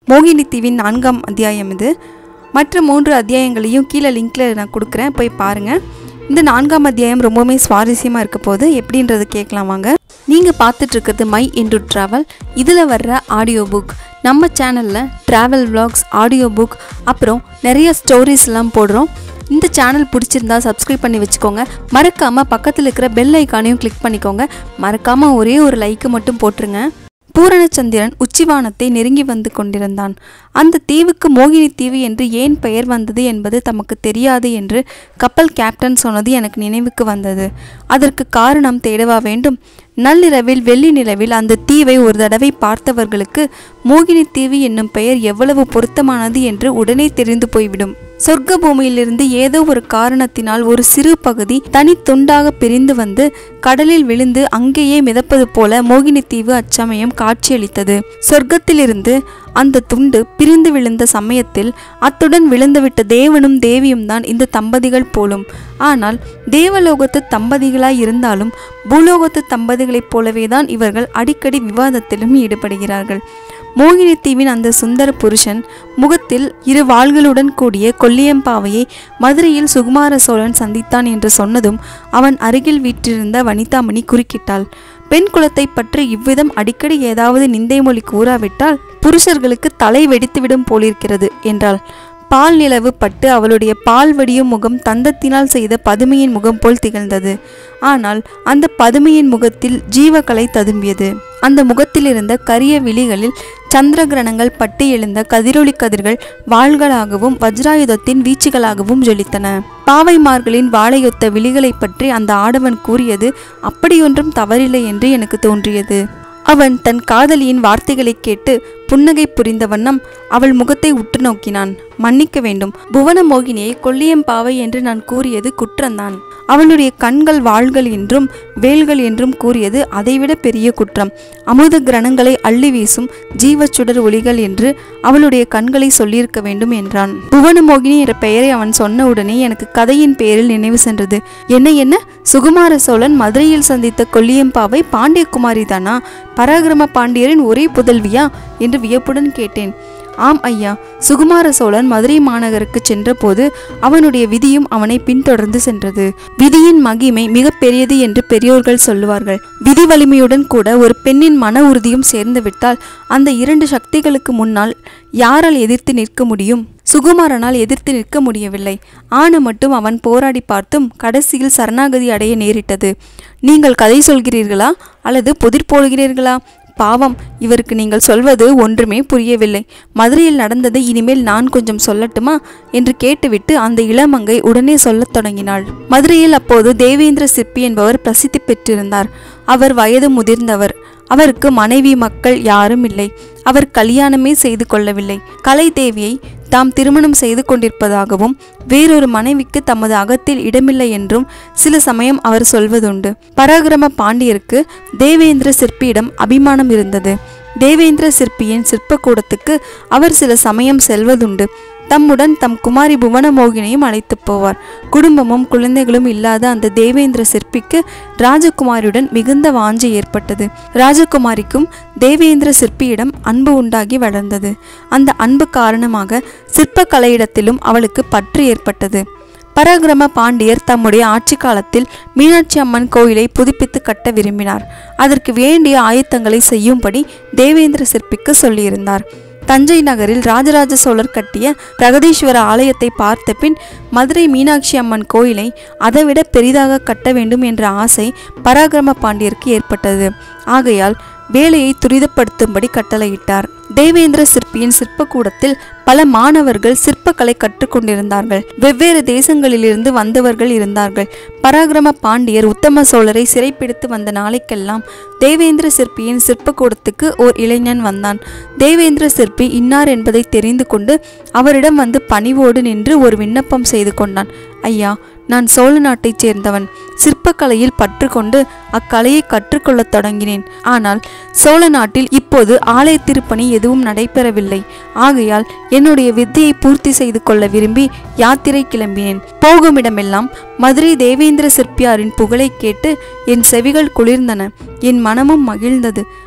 மோகினி தீவின் நான்காம் அத்தியாயம் இது மற்ற மூன்று அத்தியாயங்களையும் கீழே லிங்க்ல நான் கொடுக்குறேன் போய் பாருங்கள் இந்த நான்காம் அத்தியாயம் ரொம்பவுமே சுவாரஸ்யமாக இருக்க போது எப்படின்றது கேட்கலாம் வாங்க நீங்கள் பார்த்துட்டு இருக்கிறது மை இன்டு ட்ராவல் இதில் வர்ற ஆடியோ புக் நம்ம சேனலில் ட்ராவல் vlogs ஆடியோ புக் அப்புறம் நிறைய ஸ்டோரிஸ்லாம் போடுறோம் இந்த சேனல் பிடிச்சிருந்தா சப்ஸ்கிரைப் பண்ணி வச்சுக்கோங்க மறக்காமல் பக்கத்தில் இருக்கிற பெல் ஐக்கானையும் கிளிக் பண்ணிக்கோங்க மறக்காமல் ஒரே ஒரு லைக்கு மட்டும் போட்டுருங்க பூரணச்சந்திரன் உச்சிவானத்தை நெருங்கி வந்து கொண்டிருந்தான் அந்த தீவுக்கு மோகினி தீவு என்று ஏன் பெயர் வந்தது என்பது தமக்கு தெரியாது என்று கப்பல் கேப்டன் சொன்னது எனக்கு நினைவுக்கு வந்தது அதற்கு காரணம் தேடவா வேண்டும் நள்ளிரவில் வெள்ளி நிலவில் அந்த தீவை ஒரு தடவை பார்த்தவர்களுக்கு மோகினி தீவு என்னும் பெயர் எவ்வளவு பொருத்தமானது என்று உடனே தெரிந்து போய்விடும் சொர்க்க பூமியிலிருந்து ஏதோ ஒரு காரணத்தினால் ஒரு சிறு பகுதி தனி துண்டாக பிரிந்து வந்து கடலில் விழுந்து அங்கேயே மிதப்பது போல மோகினி தீவு அச்சமயம் காட்சியளித்தது சொர்க்கத்திலிருந்து அந்த துண்டு பிரிந்து விழுந்த சமயத்தில் அத்துடன் விழுந்துவிட்ட தேவனும் தேவியும் தான் இந்த தம்பதிகள் போலும் ஆனால் தேவலோகத்து தம்பதிகளாய் இருந்தாலும் பூலோகத்து தம்பதிகளைப் போலவே தான் இவர்கள் அடிக்கடி விவாதத்திலும் ஈடுபடுகிறார்கள் மோகினி தீவின் அந்த சுந்தர புருஷன் முகத்தில் இரு வாள்களுடன் கூடிய கொல்லியம்பாவையை மதுரையில் சுகுமார சோழன் சந்தித்தான் என்று சொன்னதும் அவன் அருகில் வீற்றிருந்த வனிதாமணி குறுக்கிட்டாள் பெண் குலத்தை பற்றி இவ்விதம் அடிக்கடி ஏதாவது நிந்தை மொழி கூறாவிட்டால் புருஷர்களுக்கு தலை வெடித்துவிடும் போலிருக்கிறது என்றாள் பால் நிலவு பட்டு அவளுடைய பால் வடியும் முகம் தந்தத்தினால் செய்த பதுமையின் முகம் போல் திகழ்ந்தது ஆனால் அந்த பதுமையின் முகத்தில் ஜீவகலை ததும்பியது அந்த முகத்தில் இருந்த கரிய விழிகளில் சந்திர கிரணங்கள் பட்டு எழுந்த கதிரொளி கதிர்கள் வாள்களாகவும் வஜ்ராயுதத்தின் வீச்சுகளாகவும் ஜொலித்தன பாவைமார்களின் வாழையொத்த விழிகளைப் பற்றி அந்த ஆடவன் கூறியது அப்படியொன்றும் தவறில்லை என்று எனக்கு தோன்றியது அவன் தன் காதலியின் வார்த்தைகளைக் கேட்டு புன்னகை புரிந்த வண்ணம் அவள் முகத்தை உற்று நோக்கினான் மன்னிக்க வேண்டும் புவன மோகினியை கொல்லியம்பாவை என்று நான் கூறியது குற்றம்தான் அவளுடைய கண்கள் வாள்கள் என்றும் வேல்கள் என்றும் கூறியது அதைவிட பெரிய குற்றம் அமுத கிரணங்களை அள்ளி வீசும் ஜீவச்சுடர் ஒளிகள் என்று அவளுடைய கண்களை சொல்லியிருக்க வேண்டும் என்றான் புவனமோகினி என்ற பெயரை அவன் சொன்ன உடனே எனக்கு கதையின் பெயரில் நினைவு சென்றது என்ன என்ன சுகுமார சோழன் மதுரையில் சந்தித்த கொல்லியம்பாவை பாண்டியகுமாரி தானா பராக்கிரம பாண்டியரின் ஒரே புதல்வியா என்று வியப்புடன் கேட்டேன் ஆம் ஐயா சுகுமார சோழன் மதுரை மாநகருக்கு சென்றபோது அவனுடைய விதியும் அவனை பின்தொடர்ந்து சென்றது விதியின் மகிமை மிக பெரியது என்று பெரியோர்கள் சொல்லுவார்கள் விதி வலிமையுடன் கூட ஒரு பெண்ணின் மன உறுதியும் சேர்ந்து விட்டால் அந்த இரண்டு சக்திகளுக்கு முன்னால் யாரால் எதிர்த்து நிற்க முடியும் சுகுமாரனால் எதிர்த்து நிற்க முடியவில்லை ஆன மட்டும் அவன் போராடி பார்த்தும் கடைசியில் சரணாகதி அடைய நேரிட்டது நீங்கள் கதை சொல்கிறீர்களா அல்லது புதிர் போடுகிறீர்களா பாவம் இவருக்கு நீங்கள் சொல்வது ஒன்றுமே புரியவில்லை மதுரையில் நடந்ததை இனிமேல் நான் கொஞ்சம் சொல்லட்டுமா என்று கேட்டுவிட்டு அந்த இளமங்கை உடனே சொல்லத் தொடங்கினாள் மதுரையில் அப்போது தேவேந்திர சிற்பி என்பவர் பிரசித்தி பெற்றிருந்தார் அவர் வயது முதிர்ந்தவர் அவருக்கு மனைவி மக்கள் யாரும் இல்லை அவர் கல்யாணமே செய்து கொள்ளவில்லை கலை தேவியை தாம் திருமணம் செய்து கொண்டிருப்பதாகவும் வேறொரு மனைவிக்கு தமது அகத்தில் இடமில்லை என்றும் சில சமயம் அவர் சொல்வதுண்டு பராக்கிரம பாண்டியருக்கு தேவேந்திர சிற்பியிடம் அபிமானம் இருந்தது தேவேந்திர சிற்பியின் சிற்பக்கூடத்துக்கு அவர் சில சமயம் செல்வதுண்டு தம்முடன் தம் குமாரி புவனமோகினியும் அழைத்து போவார் குடும்பமும் குழந்தைகளும் இல்லாத அந்த தேவேந்திர சிற்பிக்கு ராஜகுமாரியுடன் மிகுந்த வாஞ்சை ஏற்பட்டது ராஜகுமாரிக்கும் தேவேந்திர சிற்பியிடம் அன்பு உண்டாகி வளர்ந்தது அந்த அன்பு காரணமாக சிற்பக்கலையிடத்திலும் அவளுக்கு பற்று ஏற்பட்டது பராக்கிரம பாண்டியர் தம்முடைய ஆட்சி காலத்தில் மீனாட்சி அம்மன் கோயிலை புதுப்பித்து கட்ட விரும்பினார் அதற்கு வேண்டிய ஆயத்தங்களை செய்யும்படி தேவேந்திர சிற்பிக்கு சொல்லியிருந்தார் தஞ்சை நகரில் ராஜராஜ சோழர் கட்டிய பிரகதீஸ்வர ஆலயத்தை பார்த்த பின் மதுரை மீனாட்சி அம்மன் கோயிலை அதைவிட பெரிதாக கட்ட வேண்டும் என்ற ஆசை பராக்கிரம பாண்டியருக்கு ஏற்பட்டது ஆகையால் வேலையை துரிதப்படுத்தும்படி கட்டளையிட்டார் தேவேந்திர சிற்பியின் சிற்பக்கூடத்தில் பல மாணவர்கள் சிற்பக்கலை கற்றுக்கொண்டிருந்தார்கள் வெவ்வேறு தேசங்களிலிருந்து வந்தவர்கள் இருந்தார்கள் பராக்கிரம பாண்டியர் உத்தம சோழரை சிறைப்பிடித்து வந்த நாளைக்கெல்லாம் தேவேந்திர சிற்பியின் சிற்பக்கூடத்துக்கு ஓர் இளைஞன் வந்தான் தேவேந்திர சிற்பி இன்னார் என்பதை தெரிந்து கொண்டு அவரிடம் வந்து பணிவோடு நின்று ஒரு விண்ணப்பம் செய்து கொண்டான் ஐயா நான் சோழ நாட்டைச் சேர்ந்தவன் சிற்பக்கலையில் பற்று கொண்டு அக்கலையை கற்றுக்கொள்ளத் தொடங்கினேன் ஆனால் சோழ நாட்டில் இப்போது ஆலய திருப்பணி எதுவும் நடைபெறவில்லை ஆகையால் என்னுடைய வித்தையை பூர்த்தி செய்து கொள்ள விரும்பி யாத்திரை கிளம்பினேன் போகுமிடமெல்லாம் மதுரை தேவேந்திர சிற்பியாரின் புகழை கேட்டு என் செவிகள் குளிர்ந்தன என் மனமும் மகிழ்ந்தது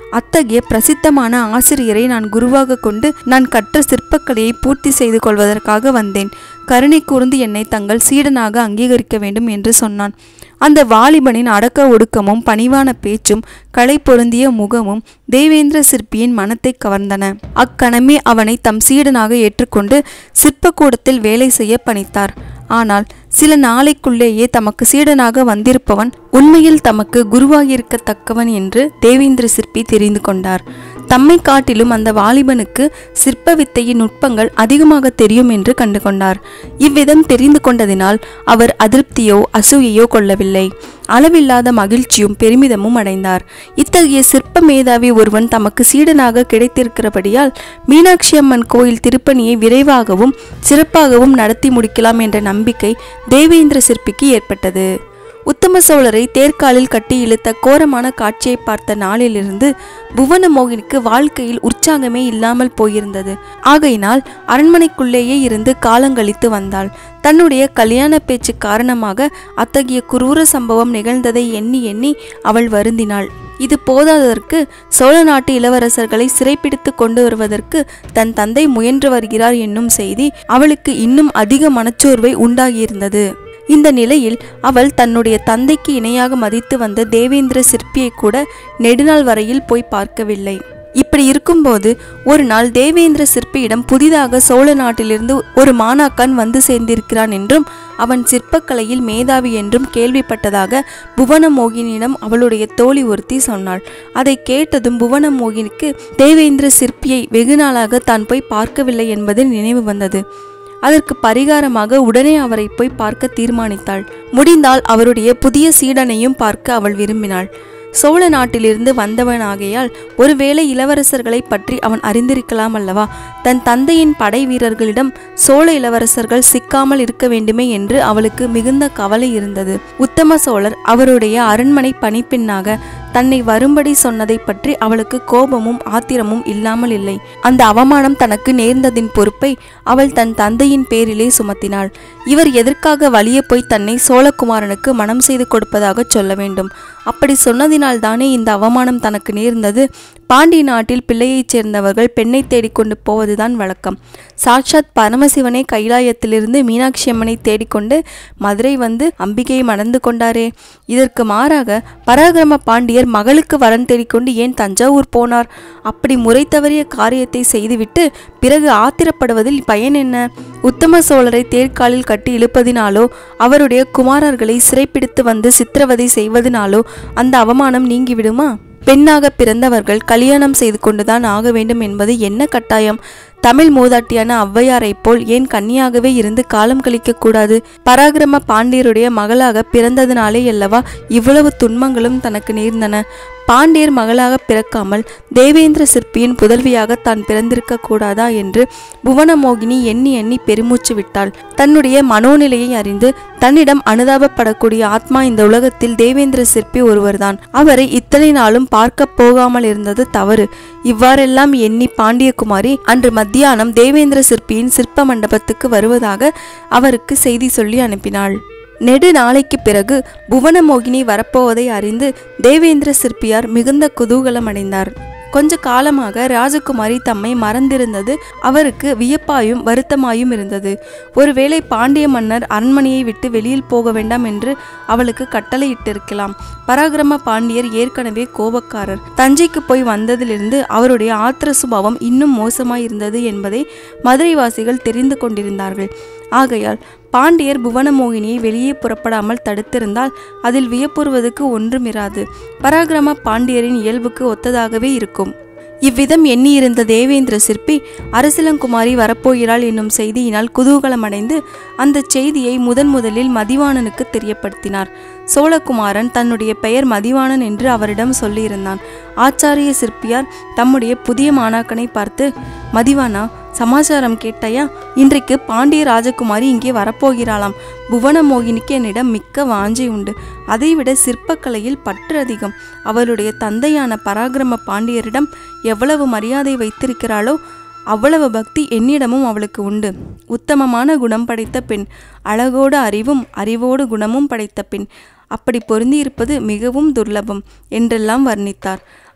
அத்தகைய பிரசித்தமான ஆசிரியரை நான் குருவாக கொண்டு நான் கற்ற சிற்பக்கலையை பூர்த்தி செய்து கொள்வதற்காக வந்தேன் கருணை கூர்ந்து என்னை தங்கள் சீடனாக அங்கீகரிக்க வேண்டும் என்று சொன்னான் அந்த வாலிபனின் அடக்க ஒடுக்கமும் பணிவான பேச்சும் களை பொருந்திய முகமும் தேவேந்திர சிற்பியின் மனத்தை கவர்ந்தன அக்கணமே அவனை தம் சீடனாக ஏற்றுக்கொண்டு சிற்பக்கூடத்தில் வேலை செய்ய பணித்தார் ஆனால் சில நாளைக்குள்ளேயே தமக்கு சீடனாக வந்திருப்பவன் உண்மையில் தமக்கு குருவாகியிருக்கத்தக்கவன் என்று தேவேந்திர சிற்பி தெரிந்து கொண்டார் தம்மை காட்டிலும் அந்த வாலிபனுக்கு சிற்ப வித்தையின் நுட்பங்கள் அதிகமாக தெரியும் என்று கண்டு கொண்டார் இவ்விதம் தெரிந்து கொண்டதினால் அவர் அதிருப்தியோ அசூயையோ கொள்ளவில்லை அளவில்லாத மகிழ்ச்சியும் பெருமிதமும் அடைந்தார் இத்தகைய சிற்ப மேதாவி ஒருவன் தமக்கு சீடனாக கிடைத்திருக்கிறபடியால் மீனாட்சி அம்மன் கோயில் திருப்பணியை விரைவாகவும் சிறப்பாகவும் நடத்தி முடிக்கலாம் என்ற நம்பிக்கை தேவேந்திர சிற்பிக்கு ஏற்பட்டது உத்தம சோழரை தேர்காலில் கட்டி இழுத்த கோரமான காட்சியை பார்த்த நாளிலிருந்து புவன மோகினிக்கு வாழ்க்கையில் உற்சாகமே இல்லாமல் போயிருந்தது ஆகையினால் அரண்மனைக்குள்ளேயே இருந்து காலங்கழித்து வந்தாள் தன்னுடைய கல்யாண பேச்சு காரணமாக அத்தகைய குரூர சம்பவம் நிகழ்ந்ததை எண்ணி எண்ணி அவள் வருந்தினாள் இது போதாததற்கு சோழ நாட்டு இளவரசர்களை சிறைப்பிடித்து கொண்டு வருவதற்கு தன் தந்தை முயன்று வருகிறார் என்னும் செய்தி அவளுக்கு இன்னும் அதிக மனச்சோர்வை உண்டாகியிருந்தது இந்த நிலையில் அவள் தன்னுடைய தந்தைக்கு இணையாக மதித்து வந்த தேவேந்திர சிற்பியை கூட நெடுநாள் வரையில் போய் பார்க்கவில்லை இப்படி இருக்கும்போது ஒரு நாள் தேவேந்திர சிற்பியிடம் புதிதாக சோழ நாட்டிலிருந்து ஒரு மாணாக்கன் வந்து சேர்ந்திருக்கிறான் என்றும் அவன் சிற்பக்கலையில் மேதாவி என்றும் கேள்விப்பட்டதாக புவனமோகினியிடம் அவளுடைய தோழி ஒருத்தி சொன்னாள் அதை கேட்டதும் புவனமோகினிக்கு தேவேந்திர சிற்பியை வெகு நாளாக தான் போய் பார்க்கவில்லை என்பது நினைவு வந்தது அதற்கு பரிகாரமாக உடனே அவரை போய் பார்க்க தீர்மானித்தாள் முடிந்தால் அவருடைய புதிய சீடனையும் பார்க்க அவள் விரும்பினாள் சோழ நாட்டிலிருந்து வந்தவனாகையால் ஒருவேளை இளவரசர்களை பற்றி அவன் அறிந்திருக்கலாம் அல்லவா தன் தந்தையின் படை வீரர்களிடம் சோழ இளவரசர்கள் சிக்காமல் இருக்க வேண்டுமே என்று அவளுக்கு மிகுந்த கவலை இருந்தது உத்தம சோழர் அவருடைய அரண்மனை பணிப்பெண்ணாக தன்னை வரும்படி சொன்னதை பற்றி அவளுக்கு கோபமும் ஆத்திரமும் இல்லாமல் இல்லை அந்த அவமானம் தனக்கு நேர்ந்ததின் பொறுப்பை அவள் தன் தந்தையின் பேரிலே சுமத்தினாள் இவர் எதற்காக வலிய போய் தன்னை சோழகுமாரனுக்கு மனம் செய்து கொடுப்பதாக சொல்ல வேண்டும் அப்படி சொன்னதினால் தானே இந்த அவமானம் தனக்கு நேர்ந்தது பாண்டி நாட்டில் பிள்ளையைச் சேர்ந்தவர்கள் பெண்ணை தேடிக்கொண்டு போவதுதான் வழக்கம் சாட்சாத் பரமசிவனை கைலாயத்திலிருந்து மீனாட்சி அம்மனை தேடிக்கொண்டு மதுரை வந்து அம்பிகையை மணந்து கொண்டாரே இதற்கு மாறாக பராக்கிரம பாண்டியர் மகளுக்கு வரன் தேடிக்கொண்டு ஏன் தஞ்சாவூர் போனார் அப்படி முறை தவறிய காரியத்தை செய்துவிட்டு பிறகு ஆத்திரப்படுவதில் பயன் என்ன உத்தம சோழரை தேர்காலில் கட்டி இழுப்பதினாலோ அவருடைய குமாரர்களை சிறைப்பிடித்து வந்து சித்திரவதை செய்வதனாலோ அந்த அவமானம் நீங்கிவிடுமா பெண்ணாக பிறந்தவர்கள் கல்யாணம் செய்து கொண்டுதான் ஆக வேண்டும் என்பது என்ன கட்டாயம் தமிழ் மூதாட்டியான ஔவையாரைப் போல் ஏன் கன்னியாகவே இருந்து காலம் கழிக்க கூடாது பராக்கிரம பாண்டியருடைய மகளாக பிறந்ததினாலே அல்லவா இவ்வளவு துன்பங்களும் தனக்கு நேர்ந்தன பாண்டியர் மகளாக பிறக்காமல் தேவேந்திர சிற்பியின் புதல்வியாக தான் பிறந்திருக்க கூடாதா என்று புவனமோகினி எண்ணி எண்ணி பெருமூச்சு விட்டாள் தன்னுடைய மனோநிலையை அறிந்து தன்னிடம் அனுதாபப்படக்கூடிய ஆத்மா இந்த உலகத்தில் தேவேந்திர சிற்பி ஒருவர்தான் அவரை இத்தனை நாளும் பார்க்க போகாமல் இருந்தது தவறு இவ்வாறெல்லாம் எண்ணி பாண்டியகுமாரி அன்று மத்தியானம் தேவேந்திர சிற்பியின் சிற்ப மண்டபத்துக்கு வருவதாக அவருக்கு செய்தி சொல்லி அனுப்பினாள் நெடு நாளைக்கு பிறகு புவனமோகினி வரப்போவதை அறிந்து தேவேந்திர சிற்பியார் மிகுந்த குதூகலம் அடைந்தார் கொஞ்ச காலமாக ராஜகுமாரி தம்மை மறந்திருந்தது அவருக்கு வியப்பாயும் வருத்தமாயும் இருந்தது ஒருவேளை பாண்டிய மன்னர் அரண்மனையை விட்டு வெளியில் போக வேண்டாம் என்று அவளுக்கு கட்டளையிட்டிருக்கலாம் பராக்கிரம பாண்டியர் ஏற்கனவே கோபக்காரர் தஞ்சைக்கு போய் வந்ததிலிருந்து அவருடைய ஆத்திர சுபாவம் இன்னும் மோசமாய் இருந்தது என்பதை மதுரைவாசிகள் தெரிந்து கொண்டிருந்தார்கள் ஆகையால் பாண்டியர் புவனமோகினியை வெளியே புறப்படாமல் தடுத்திருந்தால் அதில் வியப்புறுவதற்கு ஒன்றுமிராது பராக்கிரம பாண்டியரின் இயல்புக்கு ஒத்ததாகவே இருக்கும் இவ்விதம் எண்ணியிருந்த தேவேந்திர சிற்பி அரசிலங்குமாரி வரப்போகிறாள் என்னும் செய்தியினால் குதூகலமடைந்து அந்த செய்தியை முதன் முதலில் மதிவாணனுக்கு தெரியப்படுத்தினார் சோழகுமாரன் தன்னுடைய பெயர் மதிவாணன் என்று அவரிடம் சொல்லியிருந்தான் ஆச்சாரிய சிற்பியார் தம்முடைய புதிய மாணாக்கனை பார்த்து மதிவானா சமாச்சாரம் கேட்டாயா இன்றைக்கு பாண்டிய ராஜகுமாரி இங்கே வரப்போகிறாளாம் புவனமோகினிக்கு என்னிடம் மிக்க வாஞ்சை உண்டு அதைவிட சிற்பக்கலையில் பற்று அதிகம் அவளுடைய தந்தையான பராக்கிரம பாண்டியரிடம் எவ்வளவு மரியாதை வைத்திருக்கிறாளோ அவ்வளவு பக்தி என்னிடமும் அவளுக்கு உண்டு உத்தமமான குணம் படைத்த பெண் அழகோடு அறிவும் அறிவோடு குணமும் படைத்த பெண் அப்படி பொருந்தியிருப்பது மிகவும் துர்லபம் என்றெல்லாம் வர்ணித்தார்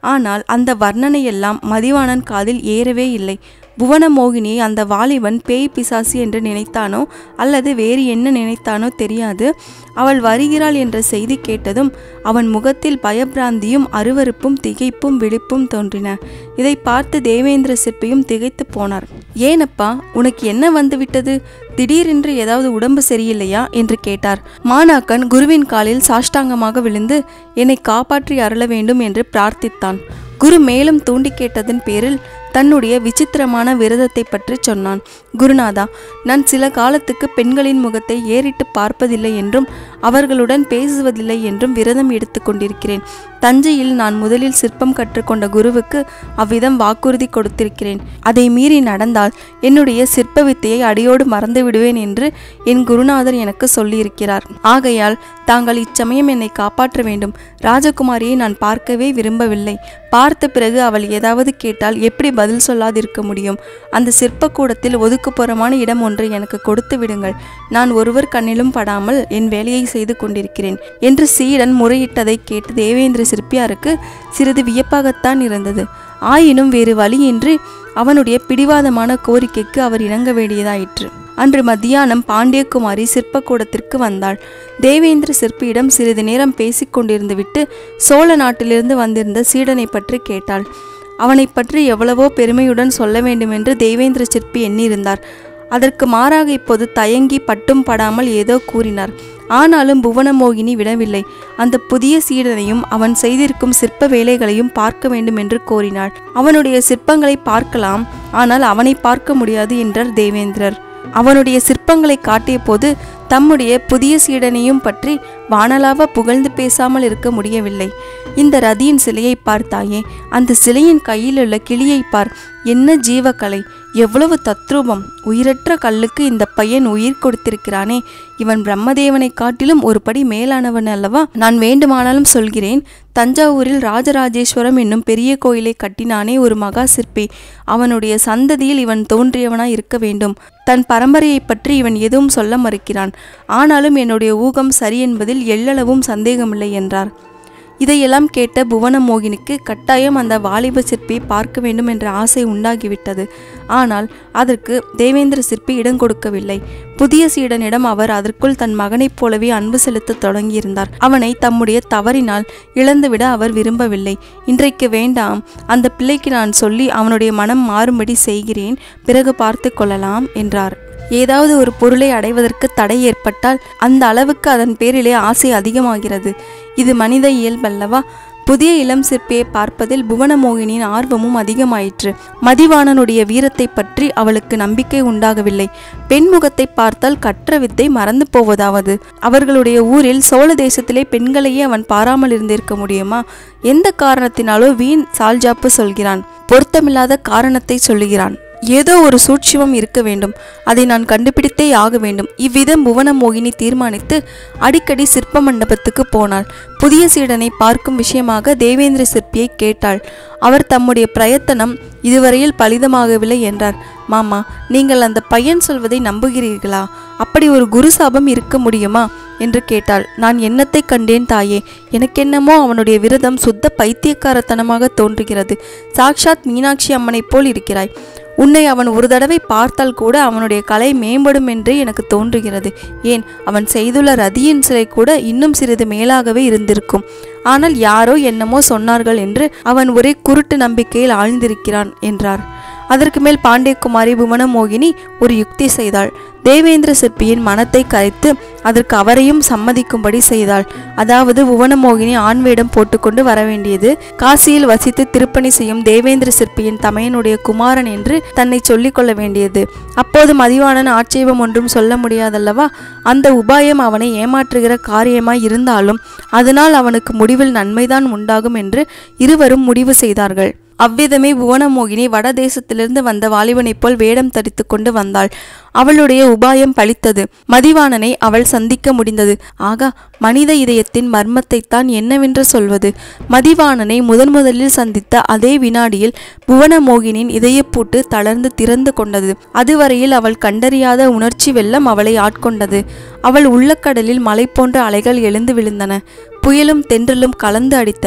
ஆனால் அந்த வர்ணனையெல்லாம் மதிவாணன் காதில் ஏறவே இல்லை புவனமோகினியை அந்த வாலிபன் பேய் பிசாசு என்று நினைத்தானோ அல்லது வேறு என்ன நினைத்தானோ தெரியாது அவள் வருகிறாள் என்ற செய்தி கேட்டதும் அவன் முகத்தில் பயபிராந்தியும் அருவருப்பும் திகைப்பும் விழிப்பும் தோன்றின இதை பார்த்து தேவேந்திர சிற்பியும் திகைத்து போனார் ஏனப்பா உனக்கு என்ன வந்துவிட்டது திடீரென்று ஏதாவது உடம்பு சரியில்லையா என்று கேட்டார் மாணாக்கன் குருவின் காலில் சாஷ்டாங்கமாக விழுந்து என்னை காப்பாற்றி அருள வேண்டும் என்று பிரார்த்தித்தான் குரு மேலும் தூண்டி கேட்டதன் பேரில் தன்னுடைய விசித்திரமான விரதத்தை பற்றி சொன்னான் குருநாதா நான் சில காலத்துக்கு பெண்களின் முகத்தை ஏறிட்டு பார்ப்பதில்லை என்றும் அவர்களுடன் பேசுவதில்லை என்றும் விரதம் எடுத்துக்கொண்டிருக்கிறேன் தஞ்சையில் நான் முதலில் சிற்பம் கற்றுக்கொண்ட குருவுக்கு அவ்விதம் வாக்குறுதி கொடுத்திருக்கிறேன் அதை மீறி நடந்தால் என்னுடைய சிற்ப வித்தையை அடியோடு மறந்து விடுவேன் என்று என் குருநாதர் எனக்கு சொல்லியிருக்கிறார் ஆகையால் தாங்கள் இச்சமயம் என்னை காப்பாற்ற வேண்டும் ராஜகுமாரியை நான் பார்க்கவே விரும்பவில்லை பார்த்த பிறகு அவள் ஏதாவது கேட்டால் எப்படி பதில் சொல்லாதிருக்க முடியும் அந்த சிற்பக்கூடத்தில் ஒதுக்குப்புறமான இடம் ஒன்றை எனக்கு கொடுத்து விடுங்கள் நான் ஒருவர் கண்ணிலும் படாமல் என் வேலையை செய்து கொண்டிருக்கிறேன் என்று சீடன் முறையிட்டதை கேட்டு தேவேந்திர சிற்பியாருக்கு சிறிது வியப்பாகத்தான் இருந்தது ஆயினும் வேறு வழியின்றி அவனுடைய பிடிவாதமான கோரிக்கைக்கு அவர் இணங்க வேண்டியதாயிற்று அன்று மத்தியானம் பாண்டியகுமாரி சிற்பக்கூடத்திற்கு வந்தாள் தேவேந்திர சிற்பியிடம் சிறிது நேரம் பேசிக் கொண்டிருந்து விட்டு சோழ நாட்டிலிருந்து வந்திருந்த சீடனை பற்றி கேட்டாள் அவனை பற்றி எவ்வளவோ பெருமையுடன் சொல்ல வேண்டுமென்று தேவேந்திர சிற்பி எண்ணியிருந்தார் அதற்கு மாறாக இப்போது தயங்கி பட்டும் படாமல் ஏதோ கூறினார் ஆனாலும் புவனமோகினி விடவில்லை அந்த புதிய சீடனையும் அவன் செய்திருக்கும் சிற்ப வேலைகளையும் பார்க்க வேண்டும் என்று கோரினாள் அவனுடைய சிற்பங்களை பார்க்கலாம் ஆனால் அவனை பார்க்க முடியாது என்றார் தேவேந்திரர் அவனுடைய சிற்பங்களை காட்டிய போது தம்முடைய புதிய சீடனையும் பற்றி வானலாவ புகழ்ந்து பேசாமல் இருக்க முடியவில்லை இந்த ரதியின் சிலையை பார்த்தாயே அந்த சிலையின் கையில் உள்ள கிளியை பார் என்ன ஜீவக்கலை எவ்வளவு தத்ரூபம் உயிரற்ற கல்லுக்கு இந்த பையன் உயிர் கொடுத்திருக்கிறானே இவன் பிரம்மதேவனை காட்டிலும் ஒரு படி மேலானவன் அல்லவா நான் வேண்டுமானாலும் சொல்கிறேன் தஞ்சாவூரில் ராஜராஜேஸ்வரம் என்னும் பெரிய கோயிலை கட்டினானே ஒரு மகா சிற்பி அவனுடைய சந்ததியில் இவன் தோன்றியவனாய் இருக்க வேண்டும் தன் பரம்பரையை பற்றி இவன் எதுவும் சொல்ல மறுக்கிறான் ஆனாலும் என்னுடைய ஊகம் சரி என்பதில் எள்ளளவும் சந்தேகமில்லை என்றார் இதையெல்லாம் கேட்ட புவனமோகினிக்கு கட்டாயம் அந்த வாலிப சிற்பியை பார்க்க வேண்டும் என்ற ஆசை உண்டாகிவிட்டது ஆனால் அதற்கு தேவேந்திர சிற்பி இடம் கொடுக்கவில்லை புதிய சீடனிடம் அவர் அதற்குள் தன் மகனைப் போலவே அன்பு செலுத்த தொடங்கியிருந்தார் அவனை தம்முடைய தவறினால் இழந்துவிட அவர் விரும்பவில்லை இன்றைக்கு வேண்டாம் அந்த பிள்ளைக்கு நான் சொல்லி அவனுடைய மனம் மாறும்படி செய்கிறேன் பிறகு பார்த்து கொள்ளலாம் என்றார் ஏதாவது ஒரு பொருளை அடைவதற்கு தடை ஏற்பட்டால் அந்த அளவுக்கு அதன் பேரிலே ஆசை அதிகமாகிறது இது மனித இயல்பல்லவா புதிய இளம் சிற்பியை பார்ப்பதில் புவனமோகினியின் ஆர்வமும் அதிகமாயிற்று மதிவாணனுடைய வீரத்தை பற்றி அவளுக்கு நம்பிக்கை உண்டாகவில்லை பெண் முகத்தை பார்த்தால் கற்ற வித்தை மறந்து போவதாவது அவர்களுடைய ஊரில் சோழ தேசத்திலே பெண்களையே அவன் பாராமல் இருந்திருக்க முடியுமா எந்த காரணத்தினாலோ வீண் சால்ஜாப்பு சொல்கிறான் பொருத்தமில்லாத காரணத்தை சொல்லுகிறான் ஏதோ ஒரு சூட்சிமம் இருக்க வேண்டும் அதை நான் கண்டுபிடித்தே ஆக வேண்டும் இவ்விதம் புவனமோகினி தீர்மானித்து அடிக்கடி சிற்ப மண்டபத்துக்கு போனாள் புதிய சீடனை பார்க்கும் விஷயமாக தேவேந்திர சிற்பியை கேட்டாள் அவர் தம்முடைய பிரயத்தனம் இதுவரையில் பலிதமாகவில்லை என்றார் மாமா நீங்கள் அந்த பையன் சொல்வதை நம்புகிறீர்களா அப்படி ஒரு குரு சாபம் இருக்க முடியுமா என்று கேட்டாள் நான் என்னத்தை கண்டேன் தாயே எனக்கென்னமோ அவனுடைய விரதம் சுத்த பைத்தியக்காரத்தனமாக தோன்றுகிறது சாக்ஷாத் மீனாட்சி அம்மனைப் போல் இருக்கிறாய் உன்னை அவன் ஒரு தடவை பார்த்தால் கூட அவனுடைய கலை மேம்படும் என்றே எனக்கு தோன்றுகிறது ஏன் அவன் செய்துள்ள ரதியின் சிலை கூட இன்னும் சிறிது மேலாகவே இருந்திருக்கும் ஆனால் யாரோ என்னமோ சொன்னார்கள் என்று அவன் ஒரே குருட்டு நம்பிக்கையில் ஆழ்ந்திருக்கிறான் என்றார் அதற்கு மேல் பாண்டியகுமாரி புவனமோகினி ஒரு யுக்தி செய்தாள் தேவேந்திர சிற்பியின் மனத்தை கரைத்து அதற்கு அவரையும் சம்மதிக்கும்படி செய்தாள் அதாவது புவனமோகினி ஆண் வேடம் போட்டுக்கொண்டு வர வேண்டியது காசியில் வசித்து திருப்பணி செய்யும் தேவேந்திர சிற்பியின் தமையனுடைய குமாரன் என்று தன்னை சொல்லிக் கொள்ள வேண்டியது அப்போது மதிவாணன் ஆட்சேபம் ஒன்றும் சொல்ல முடியாதல்லவா அந்த உபாயம் அவனை ஏமாற்றுகிற காரியமாய் இருந்தாலும் அதனால் அவனுக்கு முடிவில் நன்மைதான் உண்டாகும் என்று இருவரும் முடிவு செய்தார்கள் அவ்விதமே புவனமோகினி வடதேசத்திலிருந்து வந்த வாலிபனைப் போல் வேடம் தரித்து கொண்டு வந்தாள் அவளுடைய உபாயம் பலித்தது மதிவாணனை அவள் சந்திக்க முடிந்தது ஆகா மனித இதயத்தின் மர்மத்தைத்தான் என்னவென்று சொல்வது மதிவாணனை முதன் முதலில் சந்தித்த அதே வினாடியில் புவனமோகினின் இதயப்பூட்டு தளர்ந்து திறந்து கொண்டது அதுவரையில் அவள் கண்டறியாத உணர்ச்சி வெள்ளம் அவளை ஆட்கொண்டது அவள் உள்ளக்கடலில் மலை போன்ற அலைகள் எழுந்து விழுந்தன புயலும் தென்றலும் கலந்து அடித்தன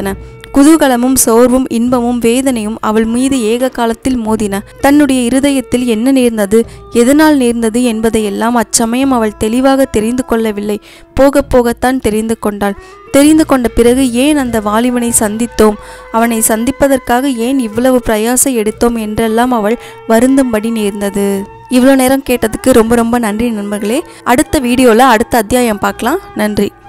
குதூகலமும் சோர்வும் இன்பமும் வேதனையும் அவள் மீது ஏக காலத்தில் மோதின தன்னுடைய இருதயத்தில் என்ன நேர்ந்தது எதனால் நேர்ந்தது என்பதையெல்லாம் அச்சமயம் அவள் தெளிவாக தெரிந்து கொள்ளவில்லை போக போகத்தான் தெரிந்து கொண்டாள் தெரிந்து கொண்ட பிறகு ஏன் அந்த வாலிபனை சந்தித்தோம் அவனை சந்திப்பதற்காக ஏன் இவ்வளவு பிரயாசம் எடுத்தோம் என்றெல்லாம் அவள் வருந்தும்படி நேர்ந்தது இவ்வளோ நேரம் கேட்டதுக்கு ரொம்ப ரொம்ப நன்றி நண்பர்களே அடுத்த வீடியோவில் அடுத்த அத்தியாயம் பார்க்கலாம் நன்றி